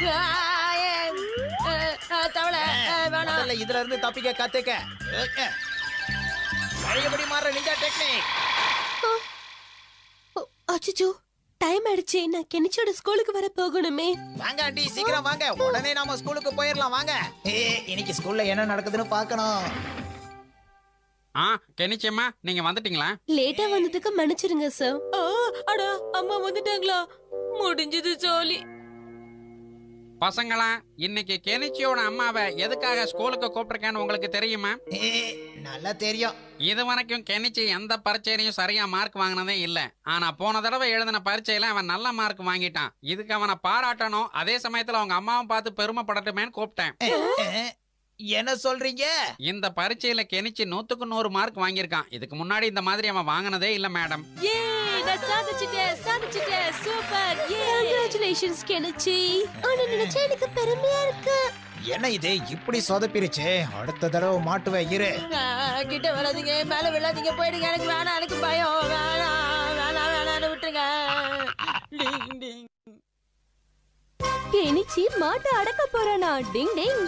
தவளை வேணாம் முதல்ல இதுல இருந்து தப்பிக்க கத்துக்க அஹ். பழையபடி மாற நிஞ்சா டெக்னிக் அச்சோ டைம் ஆயிடுச்சு நான் கெனிச்சோட ஸ்கூலுக்கு வர போகணுமே வாங்க ஆண்டி சீக்கிரம் வாங்க உடனே நாம ஸ்கூலுக்கு போயிடலாம் வாங்க ஏ இன்னைக்கு ஸ்கூல்ல என்ன நடக்குதுன்னு பார்க்கணும் ஆ கெனிச்சம்மா நீங்க வந்துட்டீங்களா லேட்டா வந்ததுக்கு மன்னிச்சிருங்க சார் ஆ, அடா அம்மா வந்துட்டாங்களா முடிஞ்சது ஜோலி பசங்களா இன்னைக்கு கெனிச்சியோட அம்மாவை எதுக்காக ஸ்கூலுக்கு கூப்பிட்டிருக்கேன்னு உங்களுக்கு தெரியுமா ஏ நல்லா தெரியும் இது வரைக்கும் கெனிச்சி எந்த பரீட்சையிலையும் சரியா மார்க் வாங்கினதே இல்ல ஆனா போன தடவை எழுதின பரீட்சையில அவன் நல்ல மார்க் வாங்கிட்டான் இதுக்கு அவனை பாராட்டணும் அதே சமயத்துல அவங்க அம்மாவும் பார்த்து பெருமைப்படட்டுமேன்னு கூப்பிட்டேன் அஹ். என்ன சொல்றீங்க இந்த பரீட்சையில கெனிச்சி நூத்துக்கு நூறு மார்க் வாங்கியிருக்கான் இதுக்கு முன்னாடி இந்த மாதிரி அவன் வாங்கினதே இல்ல மேடம் ஏ நான் சாதிச்சிட்டேன் சாதிச்சிட்டேன் சூப்பர் ஏ கங்க்ராச்சுலேஷன்ஸ் கெனிச்சி ஆனா நினைச்சா எனக்கு பெருமையா இருக்கு என்ன இது இப்படி சொதப்பிருச்சு அடுத்த தடவை மாட்டுவேன் இரு ஆ, கிட்ட வராதீங்க மேல விழாதீங்க போயிடுங்க எனக்கு வேணாம் எனக்கு பயம் வேணாம் வேணாம் வேணாம்னு விட்டுருங்க டிங் டிங் கெனிச்சி மாட்டை அடக்க போறானா டிங் டிங்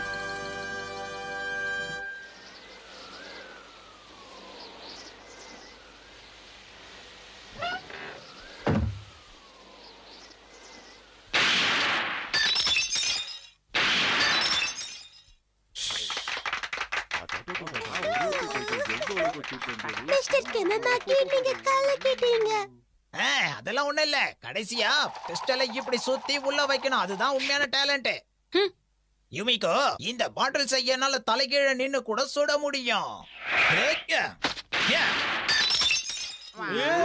மிஸ்டர் கெனமாக்கி நீங்க கால கேட்டீங்க அஹ், அதெல்லாம் ஒண்ணும் இல்ல கடைசியா பிஸ்டலை இப்படி சுத்தி உள்ள வைக்கணும் அதுதான் உண்மையான டேலண்ட் யுமிகோ இந்த பாட்டில் செய்ய என்னால தலைகீழ நின்னு கூட சுட முடியும் ஏக்க. யா. யா.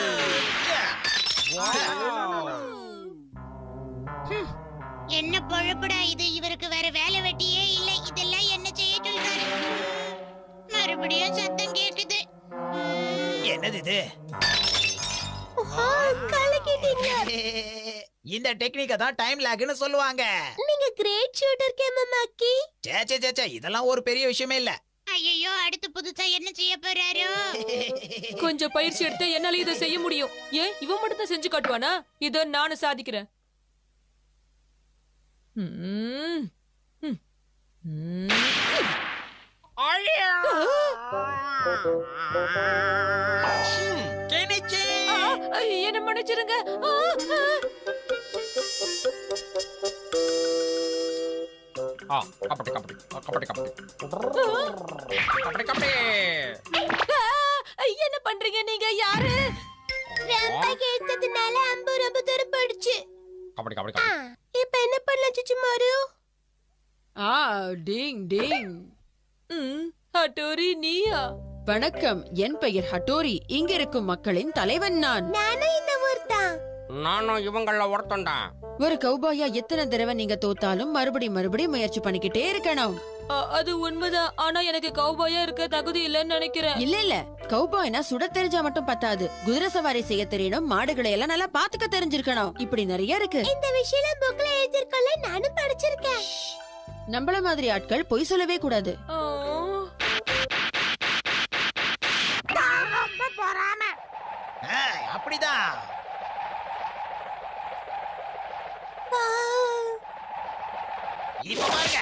என்ன பொழப்புடா இது இவருக்கு வேற வேலை வெட்டியே இல்ல இதெல்லாம் என்ன செய்ய சொல்றாரு மறுபடியும் சத்தம் கேக்குது என்னது இது கலக்கிட்டீங்க இந்த டெக்னிக்கை தான் டைம் லேக்னு சொல்லுவாங்க நீங்க கிரேட் ஷூட்டர் கெமமாக்கி சே சே சே, சே இதெல்லாம் ஒரு பெரிய விஷயமே இல்ல ஐயோ அடுத்து புதுசா என்ன செய்ய போறாரோ கொஞ்சம் பயிற்சி எடுத்து என்னால இதை செய்ய முடியும் ஏன் இவன் மட்டும் தான் செஞ்சு காட்டுவானா இத நானும் சாதிக்கிறேன் ம். ம். ம். கெனிச்சி ஆ, என்ன மன்னிச்சிருங்க ஆ, ஆ. ஆ கபடி கபடி ஆ, கபடி கபடி கபடி கபடி ஆ, என்ன பண்றீங்க நீங்க யாரு ரொம்ப கேட்டதுனால அம்பு ரொம்ப தூரம் போயிடுச்சு கபடி கபடி ஆ, கபடி இப்ப என்ன பண்ணலாம் சுச்சுமாரு ஆ டிங் டிங் ம் ஹட்டோரி நீயா வணக்கம் என் பெயர் ஹட்டோரி இங்கிருக்கும் மக்களின் தலைவன் நான் நானும் இந்த ஊர் தான் நானும் இவங்கள ஒருத்தன்டா ஒரு கௌபாயா எத்தனை தடவை நீங்க தோத்தாலும் மறுபடி மறுபடி முயற்சி பண்ணிக்கிட்டே இருக்கணும் அ, அது உண்மைதான் ஆனா எனக்கு கௌபாயா இருக்க தகுதி இல்லைன்னு நினைக்கிறேன் இல்ல இல்ல கௌபாய்னா சுட தெரிஞ்சா மட்டும் பத்தாது குதிரை சவாரி செய்ய தெரியணும் மாடுகளை எல்லாம் நல்லா பாத்துக்க தெரிஞ்சிருக்கணும் இப்படி நிறைய இருக்கு இந்த விஷயம் புக்ல எழுதிருக்கல நானும் படிச்சிருக்கேன் நம்மள மாதிரி ஆட்கள் பொய் சொல்லவே கூடாது ஆ. அஹ், அப்படிதான் இப்ப பாருங்க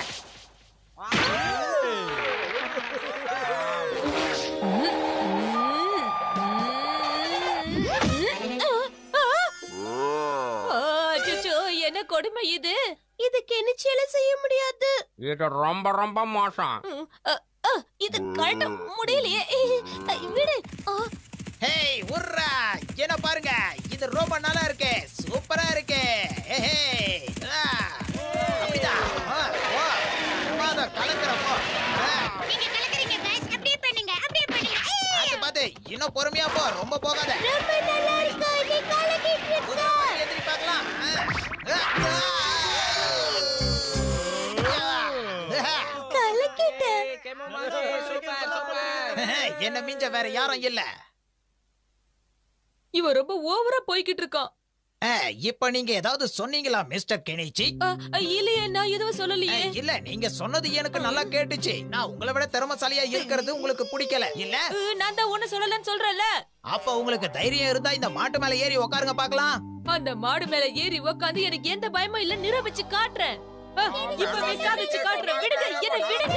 ஆ, அச்சச்சோ, என்ன கொடுமை இது இது கெனிச்சியால செய்ய முடியாது இது ரொம்ப ரொம்ப மோசம் ம், அ, அ, இது கழட்ட முடியலையே அ, விடு ஆ, ஹேய் உர்ரா என்ன பாருங்க இது ரொம்ப நல்லா இருக்கு சூப்பரா இருக்கு ஹே ஆ, அப்படிதான் ஆ, ஓ, சும்மாதான் கலக்குறப்போ ஆ, நீங்க கலக்குறீங்க பாஸ் அப்படியே பண்ணுங்க அப்படியே பண்ணுங்க பார்த்து பார்த்து இன்னும் பொறுமையா போ ரொம்ப போகாத ரொம்ப நல்லா இருக்கு நீ கலக்கிட்டு குதிரை மாதிரி எந்திரி பார்க்கலாம் ஆ, ஆ, ஆ. கலக்கிட்டேன் என்ன மிஞ்ச வேற யாரும் இல்ல இவன் ரொம்ப ஓவரா போய்கிட்டு இருக்கான் ஆ, இப்ப நீங்க ஏதாவது சொன்னீங்களா மிஸ்டர் கெனிச்சி அ, அ, இல்லையே நான் எதுவும் சொல்லலையே ஏய், இல்ல நீங்க சொன்னது எனக்கு நல்லா கேட்டுச்சு நான் உங்களை விட திறமசாலியா இருக்கிறது உங்களுக்கு பிடிக்கல இல்ல அ, நான் தான் ஒண்ணு சொல்லலன்னு சொல்றேன்ல அப்ப உங்களுக்கு தைரியம் இருந்தா இந்த மாட்டு மேல ஏறி உட்காருங்க பார்க்கலாம் அந்த மாடு மேல ஏறி உக்காந்து எனக்கு எந்த பயமும் இல்ல நிரூபிச்சு காட்டுறேன் ஆ, இப்பவே சாதிச்சு காட்டுறேன் விடுங்க என்ன விடுங்க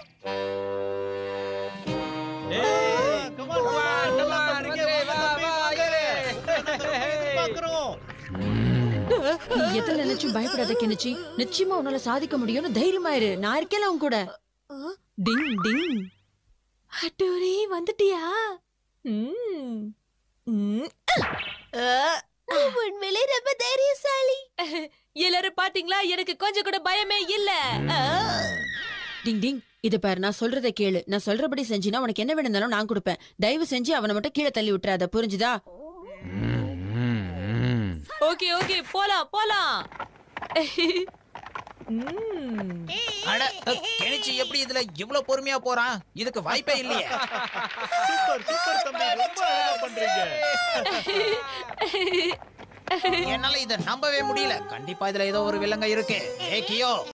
நீ எதுல நினைச்சும் பயப்படாத கெனிச்சி நிச்சயமா உன்னால சாதிக்க முடியும்னு தைரியமா இரு நான் இருக்கேன் உன் கூட டிங் டிங் அட்டூரி வந்துட்டியா ம். ம். உண்மையிலே ரொம்ப தைரியசாலி எல்லாரும் பாத்தீங்களா எனக்கு கொஞ்சம் கூட பயமே இல்ல ஆ. டிங் டிங் இது பாரு நான் சொல்றதை கேளு நான் சொல்றபடி செஞ்சினா உனக்கு என்ன வேணும்னாலும் நான் கொடுப்பேன் தயவு செஞ்சு அவனை மட்டும் கீழே தள்ளி விட்டுறாத புரிஞ்சுதா ஓகே ஓகே போலாம் போலாம் ம். அட கெனிச்சி எப்படி இதுல இவ்வளவு பொறுமையா போறான் இதுக்கு வாய்ப்பே இல்லையே சூப்பர் சூப்பர் தம்பி ரொம்ப அழகா பண்றீங்க என்னால இத நம்பவே முடியல கண்டிப்பா இதுல ஏதோ ஒரு வில்லங்க இருக்கு ஏ கியோ